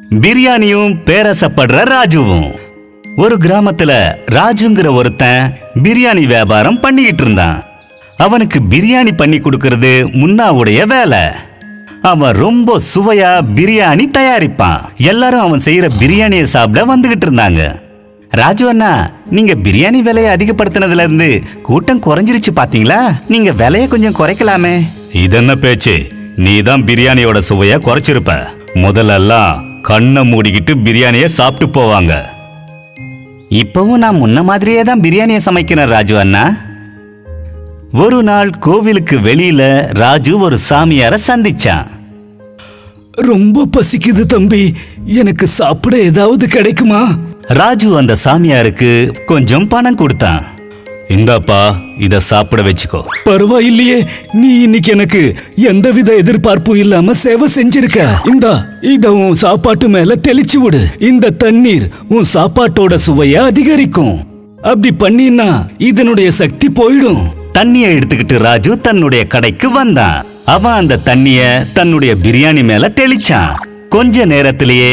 பிரியாணியும் பேரசப்படுற ராஜுவும் ஒரு கிராமத்துல ராஜுங்கிற ஒருத்தன் பிரியாணி வியாபாரம் பண்ணிக்கிட்டு இருந்தான் அவனுக்கு பிரியாணி பண்ணி கொடுக்கறது முன்னாவுடைய வேலை அவன் ரொம்ப சுவையா பிரியாணி தயாரிப்பான் எல்லாரும் அவன் செய்யற பிரியாணியை சாப்பிட வந்துகிட்டு இருந்தாங்க ராஜு அண்ணா நீங்க பிரியாணி விலையை அதிகப்படுத்தினதுல இருந்து கூட்டம் குறைஞ்சிருச்சு பாத்தீங்களா நீங்க விலையை கொஞ்சம் குறைக்கலாமே இதென்ன பேச்சு நீ தான் பிரியாணியோட சுவைய குறைச்சிருப்ப முதல்லலாம் கண்ணை மூடிக்கிட்டு பிரியாணியை சாப்பிட்டு போவாங்க இப்பவும் நான் முன்ன மாதிரியே தான் பிரியாணியை சமைக்கிறேன் ராஜு அண்ணா ஒரு நாள் கோவிலுக்கு வெளியில ராஜு ஒரு சாமியார சந்திச்சான் ரொம்ப பசிக்குது தம்பி எனக்கு சாப்பிட ஏதாவது கிடைக்குமா ராஜு அந்த சாமியாருக்கு கொஞ்சம் பணம் கொடுத்தான் இந்தாப்பா இத சாப்பிட வச்சுக்கோ பரவாயில்லையே நீ இன்னைக்கு எனக்கு எந்தவித எதிர்பார்ப்பும் இல்லாம சேவை செஞ்சிருக்க இந்தா இத உன் சாப்பாட்டு மேல தெளிச்சு விடு இந்த தண்ணீர் உன் சாப்பாட்டோட சுவைய அதிகரிக்கும் அப்படி பண்ணினா இதனுடைய சக்தி போயிடும் தண்ணியை எடுத்துக்கிட்டு ராஜு தன்னுடைய கடைக்கு வந்தான் அவன் அந்த தண்ணிய தன்னுடைய பிரியாணி மேல தெளிச்சான் கொஞ்ச நேரத்திலேயே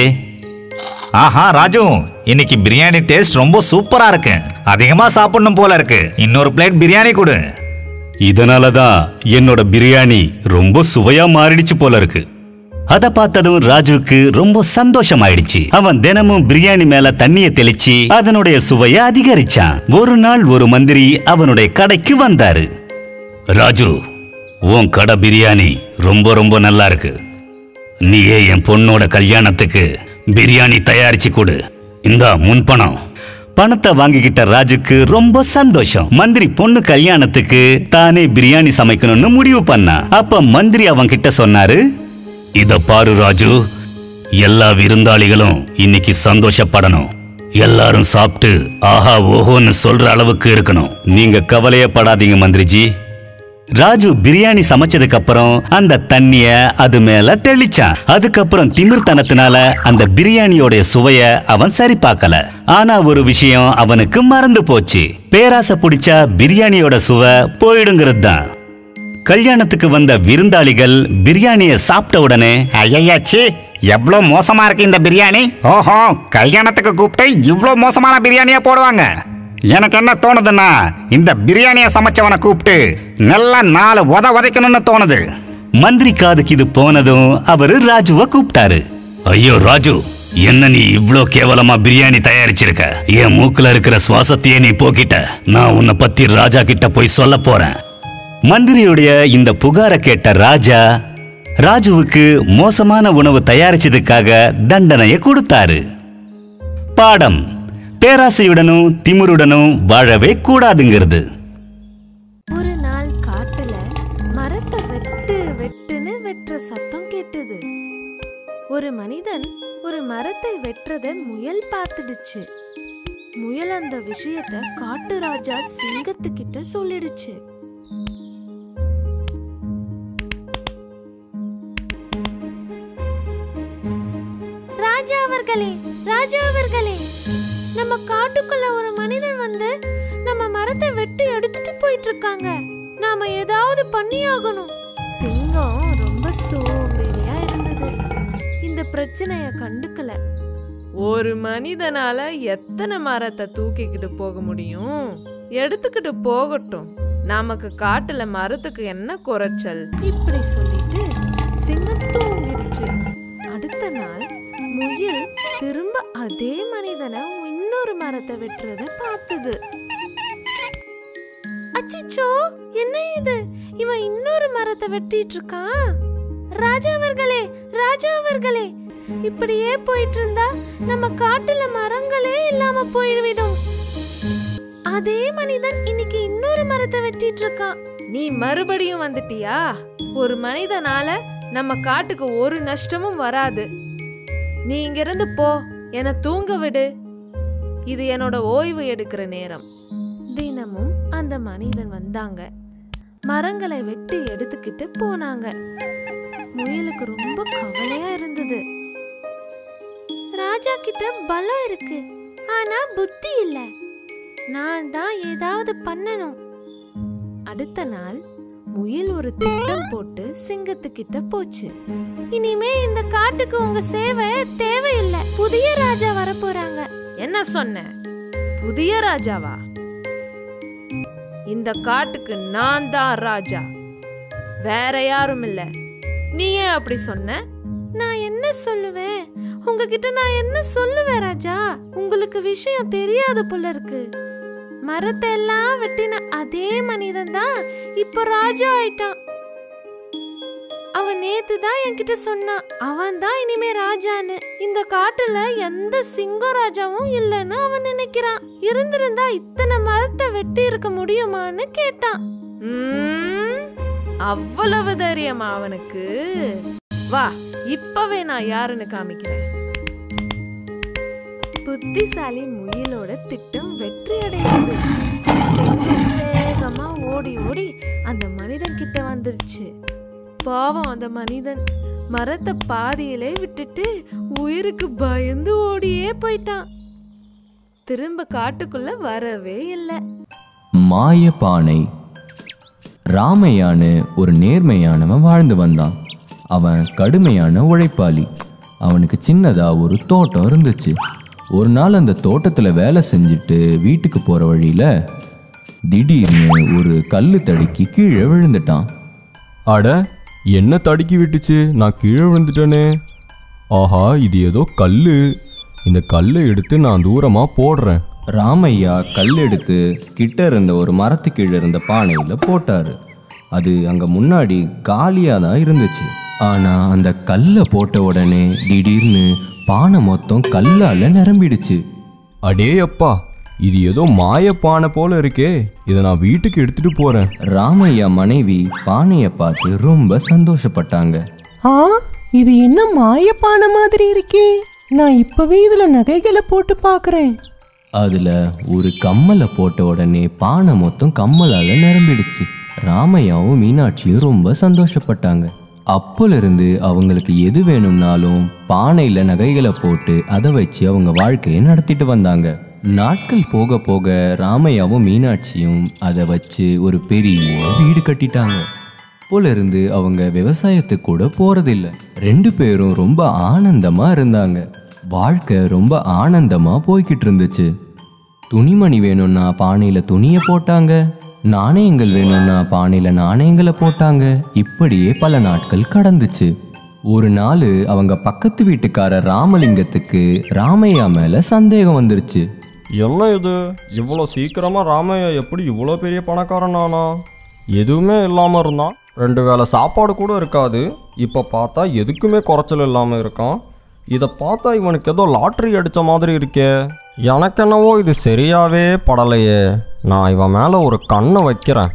ஆஹா ராஜு இன்னைக்கு பிரியாணி டேஸ்ட் ரொம்ப சூப்பரா இருக்கு அதிகமா சாப்பிடணும் போல இருக்கு இன்னொரு பிளேட் பிரியாணி கொடு இதனாலதான் என்னோட பிரியாணி ரொம்ப சுவையா மாறிடுச்சு போல இருக்கு அத பார்த்ததும் ராஜுக்கு ரொம்ப சந்தோஷமாயிடுச்சு அவன் தினமும் பிரியாணி மேல தண்ணிய தெளிச்சு அதனுடைய சுவைய அதிகரிச்சான் ஒரு நாள் ஒரு மந்திரி அவனுடைய கடைக்கு வந்தாரு ராஜு உன் கடை பிரியாணி ரொம்ப ரொம்ப நல்லா இருக்கு நீயே என் பொண்ணோட கல்யாணத்துக்கு பிரியாணி தயாரிச்சு கொடு இந்தா முன்பணம் பணத்தை வாங்கிக்கிட்ட ராஜுக்கு ரொம்ப சந்தோஷம் மந்திரி பொண்ணு கல்யாணத்துக்கு தானே பிரியாணி சமைக்கணும்னு முடிவு பண்ணான் அப்ப மந்திரி அவன் கிட்ட சொன்னாரு இத பாரு ராஜு எல்லா விருந்தாளிகளும் இன்னைக்கு சந்தோஷப்படணும் எல்லாரும் சாப்பிட்டு ஆஹா ஓஹோன்னு சொல்ற அளவுக்கு இருக்கணும் நீங்க கவலையப்படாதீங்க மந்திரிஜி ராஜு பிரியாணி சமைச்சதுக்கு அப்புறம் அந்த தண்ணிய அது மேல தெளிச்சான் அதுக்கப்புறம் திமிர்த்தனத்தினால அந்த பிரியாணியோட சுவைய அவன் சரி பார்க்கல ஆனா ஒரு விஷயம் அவனுக்கு மறந்து போச்சு பேராசை பிடிச்சா பிரியாணியோட சுவை போயிடுங்கிறது தான் கல்யாணத்துக்கு வந்த விருந்தாளிகள் பிரியாணிய சாப்பிட்ட உடனே ஐயாச்சி எவ்வளோ மோசமா இருக்கு இந்த பிரியாணி ஓஹோ கல்யாணத்துக்கு கூப்பிட்டு இவ்வளோ மோசமான பிரியாணியா போடுவாங்க எனக்கு என்ன தோணுதுன்னா இந்த பிரியாணியை சமைச்சவனை கூப்பிட்டு நல்லா நாலு உத உதைக்கணும்னு தோணுது மந்திரி காதுக்கு இது போனதும் அவரு ராஜுவை கூப்பிட்டாரு ஐயோ ராஜு என்ன நீ இவ்ளோ கேவலமா பிரியாணி தயாரிச்சிருக்க என் மூக்குல இருக்கிற சுவாசத்தையே நீ போக்கிட்ட நான் உன்னை பத்தி ராஜா கிட்ட போய் சொல்ல போறேன் மந்திரியுடைய இந்த புகாரை கேட்ட ராஜா ராஜுவுக்கு மோசமான உணவு தயாரிச்சதுக்காக தண்டனையை கொடுத்தாரு பாடம் பேராசையுடனும் திமிருடனும் வாழவே கூடாதுங்கிறது ஒரு நாள் காட்டுல மரத்தை வெட்டு வெட்டுன்னு வெட்டுற சத்தம் கேட்டது ஒரு மனிதன் ஒரு மரத்தை வெட்டுறத முயல் பார்த்துடுச்சு முயல் அந்த விஷயத்த காட்டு ராஜா சிங்கத்துக்கிட்ட சொல்லிடுச்சு ராஜா அவர்களே ராஜா அவர்களே நம்ம காட்டுக்குள்ள ஒரு மனிதன் வந்து நம்ம மரத்தை வெட்டி எடுத்துட்டு போயிட்டு இருக்காங்க நாம ஏதாவது பண்ணியாகணும் சிங்கம் ரொம்ப சோம்பேறியா இருந்தது இந்த பிரச்சனைய கண்டுக்கல ஒரு மனிதனால எத்தனை மரத்தை தூக்கிக்கிட்டு போக முடியும் எடுத்துக்கிட்டு போகட்டும் நமக்கு காட்டுல மரத்துக்கு என்ன குறைச்சல் இப்படி சொல்லிட்டு சிங்கம் தூங்கிடுச்சு அடுத்த நாள் முயல் திரும்ப அதே மனிதனை இன்னொரு மரத்தை வெட்டுறத பார்த்தது அச்சிச்சோ என்ன இது இவன் இன்னொரு மரத்தை வெட்டிட்டு இருக்கான் ராஜா அவர்களே ராஜா அவர்களே இப்படியே போயிட்டு இருந்தா நம்ம காட்டுல மரங்களே இல்லாம போய்விடும் அதே மனிதன் இன்னைக்கு இன்னொரு மரத்தை வெட்டிட்டு இருக்கான் நீ மறுபடியும் வந்துட்டியா ஒரு மனிதனால நம்ம காட்டுக்கு ஒரு நஷ்டமும் வராது நீ இங்கிருந்து போ என்னை தூங்க விடு இது என்னோட ஓய்வு எடுக்கிற நேரம் தினமும் அந்த மனிதன் வந்தாங்க மரங்களை வெட்டி எடுத்துக்கிட்டு போனாங்க முயலுக்கு ரொம்ப கவலையா இருந்தது ராஜா கிட்ட பலம் இருக்கு ஆனா புத்தி இல்ல நான் தான் ஏதாவது பண்ணணும் அடுத்த நாள் முயல் ஒரு திட்டம் போட்டு சிங்கத்துக்கிட்ட போச்சு இனிமே இந்த காட்டுக்கு உங்க சேவை தேவையில்லை என்ன சொன்ன புதிய ராஜாவா இந்த காட்டுக்கு நான் தான் ராஜா வேற யாரும் இல்ல நீ ஏன் அப்படி சொன்ன நான் என்ன சொல்லுவேன் உங்ககிட்ட நான் என்ன சொல்லுவேன் ராஜா உங்களுக்கு விஷயம் தெரியாது போல இருக்கு மரத்தை எல்லாம் வெட்டின அதே மனிதன் தான் இப்போ ராஜா ஆயிட்டான் அவன் நேத்து தான் என்கிட்ட சொன்னான் அவன் தான் இனிமே ராஜான்னு இந்த காட்டுல எந்த சிங்க ராஜாவும் இல்லைன்னு அவன் நினைக்கிறான் இருந்திருந்தா இத்தனை மரத்தை வெட்டி இருக்க முடியுமான்னு கேட்டான் ம், அவ்வளவு தைரியமா அவனுக்கு வா இப்பவே நான் யாருன்னு காமிக்கிறேன் புத்திசாலி முயலோட திட்டம் வெற்றி அடைந்தது சிங்கம் வேகமா ஓடி ஓடி அந்த மனிதன் கிட்ட வந்துருச்சு பாவம் அந்த மனிதன் மரத்தை பாதியிலே விட்டுட்டு உயிருக்கு பயந்து ஓடியே போயிட்டான் திரும்ப காட்டுக்குள்ள வரவே இல்லை மாயப்பானை ராமையான்னு ஒரு நேர்மையானவன் வாழ்ந்து வந்தான் அவன் கடுமையான உழைப்பாளி அவனுக்கு சின்னதா ஒரு தோட்டம் இருந்துச்சு ஒரு நாள் அந்த தோட்டத்தில் வேலை செஞ்சுட்டு வீட்டுக்கு போகிற வழியில் திடீர்னு ஒரு கல்லு தடுக்கி கீழே விழுந்துட்டான் அட என்ன தடுக்கி விட்டுச்சு நான் கீழே விழுந்துட்டேனே ஆஹா இது ஏதோ கல்லு இந்த கல்லை எடுத்து நான் தூரமாக போடுறேன் ராமையா கல் எடுத்து கிட்ட இருந்த ஒரு மரத்து கீழே இருந்த பானையில் போட்டாரு அது அங்கே முன்னாடி காலியாக தான் இருந்துச்சு ஆனால் அந்த கல்லை போட்ட உடனே திடீர்னு பானை மொத்தம் கல்லால் நிரம்பிடுச்சு அடே அப்பா இது ஏதோ மாயப்பானை போல இருக்கே இதை நான் வீட்டுக்கு எடுத்துட்டு போறேன் ராமையா மனைவி பானையை பார்த்து ரொம்ப சந்தோஷப்பட்டாங்க ஆ இது என்ன மாயப்பான மாதிரி இருக்கே நான் இப்பவே இதுல நகைகளை போட்டு பார்க்கறேன் அதில் ஒரு கம்மலை போட்ட உடனே பானை மொத்தம் கம்மலால் நிரம்பிடுச்சு ராமையாவும் மீனாட்சியும் ரொம்ப சந்தோஷப்பட்டாங்க அப்போலிருந்து அவங்களுக்கு எது வேணும்னாலும் பானையில் நகைகளை போட்டு அதை வச்சு அவங்க வாழ்க்கையை நடத்திட்டு வந்தாங்க நாட்கள் போக போக ராமையாவும் மீனாட்சியும் அதை வச்சு ஒரு பெரிய வீடு கட்டிட்டாங்க போல இருந்து அவங்க விவசாயத்துக்கு கூட போறதில்ல ரெண்டு பேரும் ரொம்ப ஆனந்தமா இருந்தாங்க வாழ்க்கை ரொம்ப ஆனந்தமா போய்கிட்டு இருந்துச்சு துணிமணி வேணும்னா பானையில துணியை போட்டாங்க நாணயங்கள் வேணும்னா பானையில நாணயங்களை போட்டாங்க இப்படியே பல நாட்கள் கடந்துச்சு ஒரு நாள் அவங்க பக்கத்து வீட்டுக்காரர் ராமலிங்கத்துக்கு ராமையா மேல சந்தேகம் வந்துருச்சு என்ன இது இவ்வளோ சீக்கிரமா ராமையா எப்படி இவ்வளோ பெரிய பணக்காரன் ஆனா எதுவுமே இல்லாமல் இருந்தான் ரெண்டு வேளை சாப்பாடு கூட இருக்காது இப்போ பார்த்தா எதுக்குமே குறைச்சல் இல்லாமல் இருக்கான் இதை பார்த்தா இவனுக்கு ஏதோ லாட்ரி அடித்த மாதிரி இருக்கே எனக்கு என்னவோ இது சரியாவே படலையே நான் இவன் மேலே ஒரு கண்ணை வைக்கிறேன்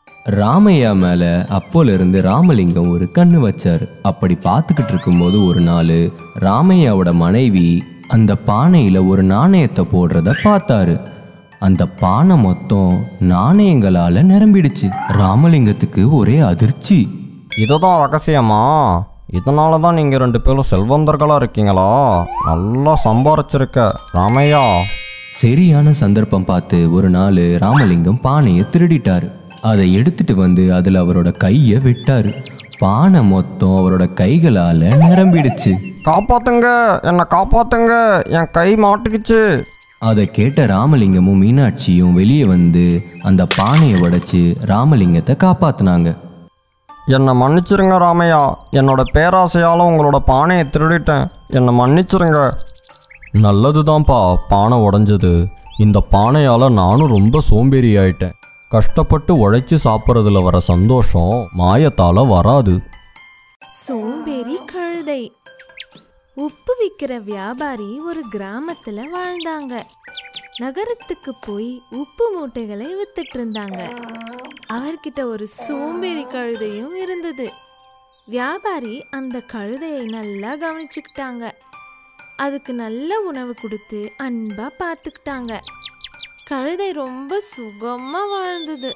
ராமையா மேல அப்போல இருந்து ராமலிங்கம் ஒரு கண்ணு வச்சாரு அப்படி பார்த்துக்கிட்டு இருக்கும்போது ஒரு நாள் ராமையாவோட மனைவி அந்த பானையில ஒரு நாணயத்தை போடுறத பார்த்தாரு அந்த பானை மொத்தம் நாணயங்களால நிரம்பிடுச்சு ராமலிங்கத்துக்கு ஒரே அதிர்ச்சி இதுதான் ரகசியமா இதனால தான் நீங்கள் ரெண்டு பேரும் செல்வந்தர்களாக இருக்கீங்களா நல்லா சம்பாரிச்சிருக்க ராமையா சரியான சந்தர்ப்பம் பார்த்து ஒரு நாள் ராமலிங்கம் பானையை திருடிட்டாரு அதை எடுத்துட்டு வந்து அதில் அவரோட கையை விட்டாரு பானை மொத்தம் அவரோட கைகளால நிரம்பிடுச்சு காப்பாத்துங்க என்னை காப்பாத்துங்க என் கை மாட்டுக்குச்சு அதை கேட்ட ராமலிங்கமும் மீனாட்சியும் வெளியே வந்து அந்த பானையை உடைச்சு ராமலிங்கத்தை காப்பாத்துனாங்க என்னை மன்னிச்சிருங்க ராமையா என்னோட பேராசையால் உங்களோட பானையை திருடிட்டேன் என்னை மன்னிச்சிருங்க நல்லது தான்ப்பா பானை உடஞ்சது இந்த பானையால் நானும் ரொம்ப சோம்பேறி ஆயிட்டேன் கஷ்டப்பட்டு உழைச்சி சாப்பிட்றதுல வர சந்தோஷம் மாயத்தால் வராது சோம்பேறி கழுதை உப்பு விற்கிற வியாபாரி ஒரு கிராமத்துல வாழ்ந்தாங்க நகரத்துக்கு போய் உப்பு மூட்டைகளை வித்துட்டு இருந்தாங்க அவர்கிட்ட ஒரு சோம்பேறி கழுதையும் இருந்தது வியாபாரி அந்த கழுதையை நல்லா கவனிச்சுக்கிட்டாங்க அதுக்கு நல்ல உணவு கொடுத்து அன்பா பார்த்துக்கிட்டாங்க கழுதை ரொம்ப சுகமா வாழ்ந்தது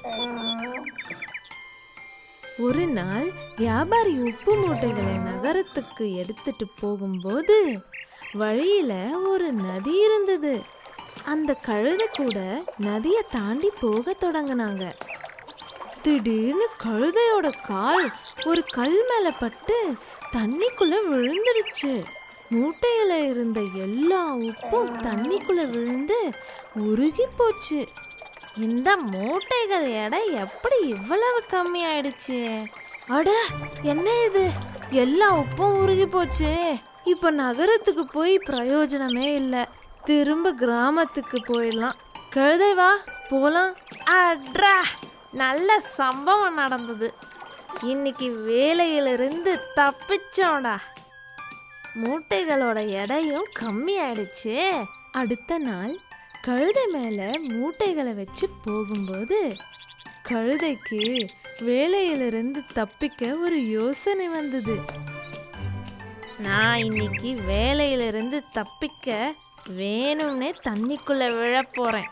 ஒரு நாள் வியாபாரி உப்பு மூட்டைகளை நகரத்துக்கு எடுத்துட்டு போகும்போது வழியில ஒரு நதி இருந்தது அந்த கழுதை கூட நதியை தாண்டி போக தொடங்கினாங்க திடீர்னு கழுதையோட கால் ஒரு கல் மேல பட்டு தண்ணிக்குள்ள விழுந்துடுச்சு மூட்டையில இருந்த எல்லா உப்பும் தண்ணிக்குள்ள விழுந்து உருகி போச்சு இந்த மூட்டைகள் எடை எப்படி இவ்வளவு கம்மி ஆயிடுச்சு அட என்ன இது எல்லா உப்பும் உருகி போச்சு இப்ப நகரத்துக்கு போய் பிரயோஜனமே இல்ல திரும்ப கிராமத்துக்கு போயிடலாம் கழுதை வா போலாம் அட்ரா நல்ல சம்பவம் நடந்தது இன்னைக்கு வேலையிலிருந்து தப்பிச்சோடா மூட்டைகளோட எடையும் கம்மி ஆயிடுச்சு அடுத்த நாள் கழுதை மேல மூட்டைகளை வச்சு போகும்போது கழுதைக்கு வேலையிலிருந்து தப்பிக்க ஒரு யோசனை வந்தது நான் இன்னைக்கு வேலையிலிருந்து தப்பிக்க வேணும்னே தண்ணிக்குள்ள விழப் போறேன்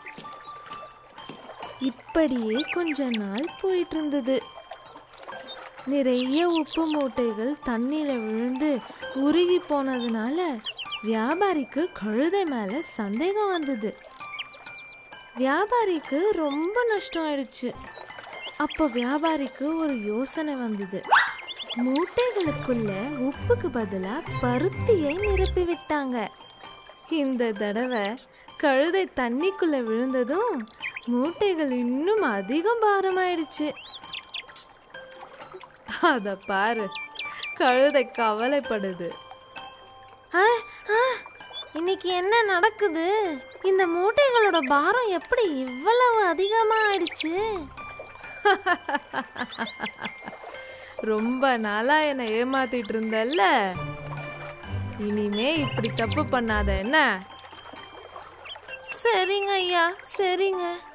இப்படியே கொஞ்ச நாள் போயிட்டு இருந்தது நிறைய உப்பு மூட்டைகள் தண்ணியில விழுந்து உருகி போனதுனால வியாபாரிக்கு கழுதை மேல சந்தேகம் வந்தது வியாபாரிக்கு ரொம்ப நஷ்டம் ஆயிடுச்சு அப்போ வியாபாரிக்கு ஒரு யோசனை வந்தது மூட்டைகளுக்குள்ள உப்புக்கு பதிலா பருத்தியை நிரப்பி விட்டாங்க இந்த தடவை கழுதை தண்ணிக்குள்ள விழுந்ததும் மூட்டைகள் இன்னும் அதிகம் பாரமாயிடுச்சு அத பாரு கழுதை கவலைப்படுது ஆ, ஆ, இன்னைக்கு என்ன நடக்குது இந்த மூட்டைகளோட பாரம் எப்படி இவ்வளவு அதிகமா ஆயிடுச்சு ரொம்ப நாளா என்னை ஏமாத்திட்டு இருந்தல்ல இனிமே இப்படி தப்பு பண்ணாத என்ன சரிங்க ஐயா சரிங்க